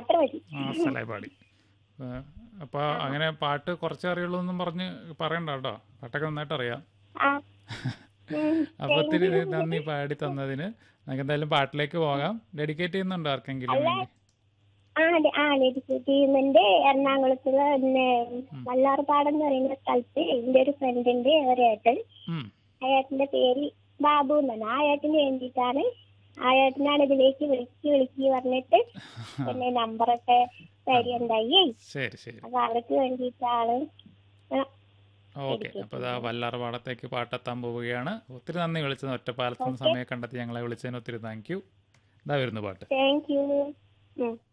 അത്ര മതി ആ സ്ഥലമായി പാടി അപ്പോൾ അങ്ങനെ പാട്ട് കുറച്ച് അറിയുള്ളൂ എന്നും പറഞ്ഞ് പറയണ്ട കേട്ടോ പാട്ടൊക്കെ നന്നായിട്ട് അറിയാം ആ ഉം. അപ്പോൾ ഒത്തിരി നന്ദി പാടി തന്നതിന് നമുക്ക് എന്തായാലും പാട്ടിലേക്ക് പോകാം ഡെഡിക്കേറ്റ് ചെയ്യുന്നുണ്ടോ ആർക്കെങ്കിലും വേണ്ടി ആ അതെ ആ ഡെഡിക്കേറ്റ് ചെയ്യുന്നുണ്ട് എറണാകുളത്തുള്ള പിന്നെ വല്ലാർപാടം എന്ന് പറയുന്ന സ്ഥലത്ത് എന്റെ ഒരു ഫ്രണ്ടിന്റെ ഒരേട്ടൻ ഉം. അയാട്ടിന്റെ പേര് ബാബു എന്നാണ് ആ ഏട്ടന് വേണ്ടിയിട്ടാണ് ആ ഏട്ടനാണ് ഇതിലേക്ക് വിളിക്ക് വിളിക്ക് പറഞ്ഞിട്ട് പിന്നെ നമ്പറൊക്കെ തരികയുണ്ടായി ശരി ശരി അപ്പൊ അവർക്ക് വേണ്ടിയിട്ടാണ് ആ, ഓക്കെ അപ്പോൾ ഇതാ വല്ലാർപാടത്തേക്ക് പാട്ടെത്താൻ പോവുകയാണ് ഒത്തിരി നന്ദി വിളിച്ചത് ഒറ്റപ്പാലത്തുനിന്ന് സമയം കണ്ടെത്തി ഞങ്ങളെ വിളിച്ചതിന് ഒത്തിരി താങ്ക് യു ഇതാ വരുന്നു പാട്ട് താങ്ക് യു ഉം